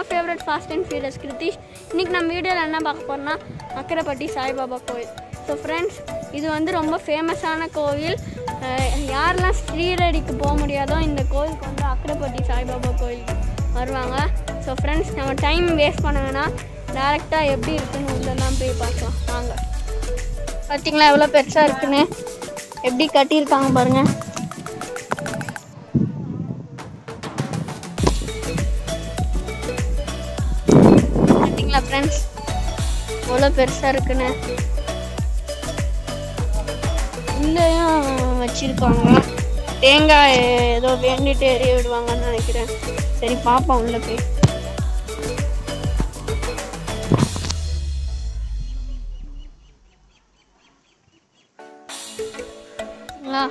உங்கள் favourite fast and furious Krithish இன்றைக்கி நம்ம வீடியோவில் என்ன பார்க்க போகிறோம்னா அக்கரைப்பட்டி சாய்பாபா கோயில் ஸோ ஃப்ரெண்ட்ஸ் இது வந்து ரொம்ப ஃபேமஸான கோவில் அஹ் யாரெல்லாம் ஸ்ரீரடிக்கு போக முடியாதோ இந்த கோயிலுக்கு வந்து அக்கரைப்பட்டி சாய்பாபா கோயிலுக்கு வருவாங்க ஸோ ஃப்ரெண்ட்ஸ் நம்ம டைம் வேஸ்ட் பண்ண வேணாம் டேரெக்டாக எப்படி இருக்குன்னு உள்ளெல்லாம் போய் பார்க்கலாம் வாங்க பார்த்தீங்களா எவ்வளோ பெருசாக இருக்குன்னு எப்படி கட்டியிருக்காங்க பாருங்கள் பார்த்தீங்களா ஃப்ரெண்ட்ஸ் எவ்வளோ பெருசாக இருக்குன்னு உள்ளேயும் வச்சுருக்காங்க தேங்காய் ஏதோ வேண்டிட்டு எரிய விடுவாங்கன்னு நினைக்கிறேன் சரி பார்ப்போம் உள்ள போய் சரிங்களா?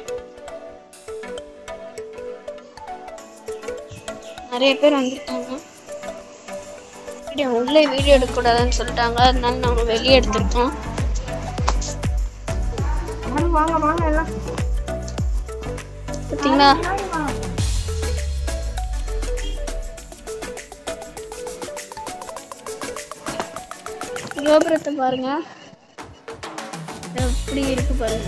நிறைய பேர் வந்திருக்காங்க வீடியோ உள்ளே வீடியோ எடுக்கக்கூடாதுன்னு சொல்லிட்டாங்க அதனால நாங்கள் வெளியே எடுத்திருக்கோம் வாங்க வாங்க எல்லாம் பார்த்தீங்களா கோபுரத்தை பாருங்க எப்படி இருக்கு பாருங்க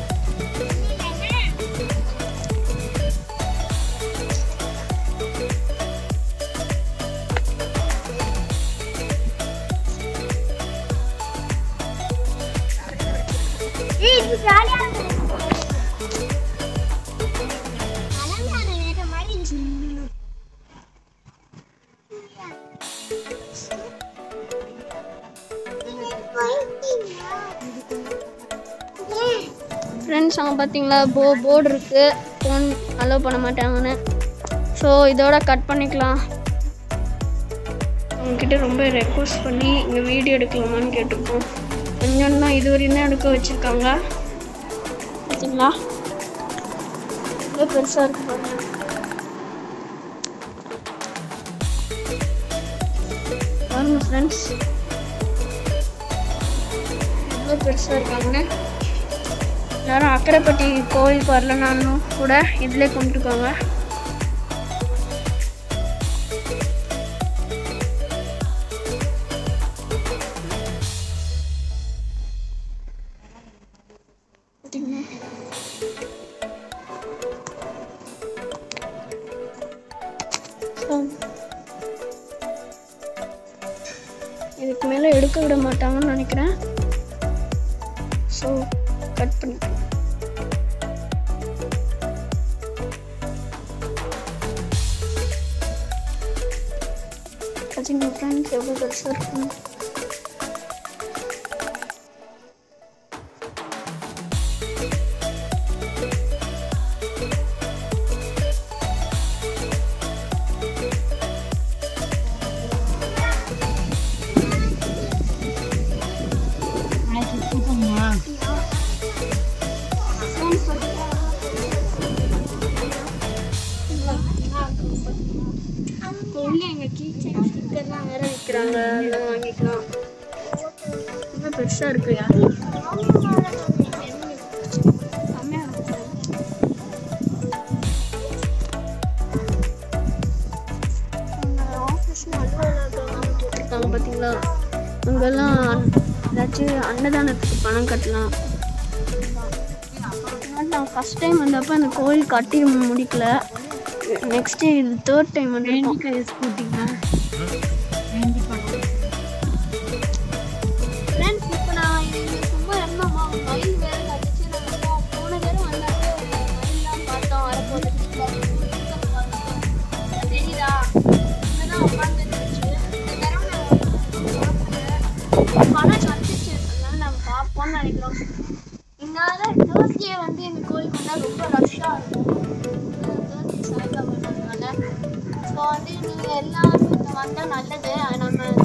இது ஜாலியா இருக்கு அலங்கார வேற மாதிரி இருந்துச்சு. ஏன்? ஃப்ரெண்ட்ஸ் அவங்க பார்த்தீங்களா போ போர்டு இருக்குது ஃபோன் அலோவ் பண்ண மாட்டாங்கன்னு ஸோ இதோட கட் பண்ணிக்கலாம் அவங்கக்கிட்ட ரொம்ப ரெக்வஸ்ட் பண்ணி இங்கே வீடியோ எடுக்கலாமான்னு கேட்டிருக்கோம் கொஞ்சம் தான் இது வரையும் தான் எடுக்க வச்சுருக்காங்க பார்த்தீங்களா ரொம்ப பெருசாக இருக்கு பாருங்க பாருங்க ஃப்ரெண்ட்ஸ் எவ்வளோ பெருசாக இருக்காங்கன்னு எல்லாரும் அக்கரைப்பட்டி கோயிலுக்கு வரலனாலும் கூட இதிலே கும்பிட்டுக்கோங்க So, இதுக்கு மேலே எடுக்க விட மாட்டாங்கன்னு நினைக்கிறேன் ஸோ கட் பண்ணிக்கலாம் பார்த்தீங்களா ஃப்ரெண்ட்ஸ் எவ்வளோ பெருசாக இருக்குன்னு உள்ள எங்க கீச்சைன் ஸ்டிக்கர்லாம் வேற விற்கிறாங்க அதெல்லாம் வாங்கிக்கலாம் ரொம்ப பெருசா இருக்குயா செம்மையா இருக்கு. அவங்க office ல அலுவலகம் போட்டிருக்காங்க பார்த்தீங்களா அங்கெல்லாம் ஏதாச்சும் அன்னதானத்துக்கு பணம் கட்டலாம் நான் ஃபஸ்ட் டைம் வந்தப்போ அந்த கோயில் கட்டி முடிக்கல நெக்ஸ்ட் இது தேர்ட் டைம் வந்து ஃப்ரெண்ட்ஸ் இப்போ நான் இங்க சும்மா இருந்தோமா மயில் வேற கத்துச்சு நாங்கள் போ போன தடவை வந்தாலே மயில்லாம் பார்த்தோம் வரப்போது தெரியுதா இங்கதான் உட்காந்துருந்துச்சு இந்த தடவை நான் பணம் கத்துச்சு அதனால நாங்கள் பார்ப்போம்னு நினைக்கிறோம் இங்கால தேர்ஸ்டே வந்து இந்த கோயிலுக்கு வந்தால் ரொம்ப ரஷ்ஷாக இருக்கும் தேர்ஸ்டே சாய்பாபான்றதுனால ஸோ வந்து நீங்கள் எல்லாரும் இங்கே வந்தால் நல்லது நம்ம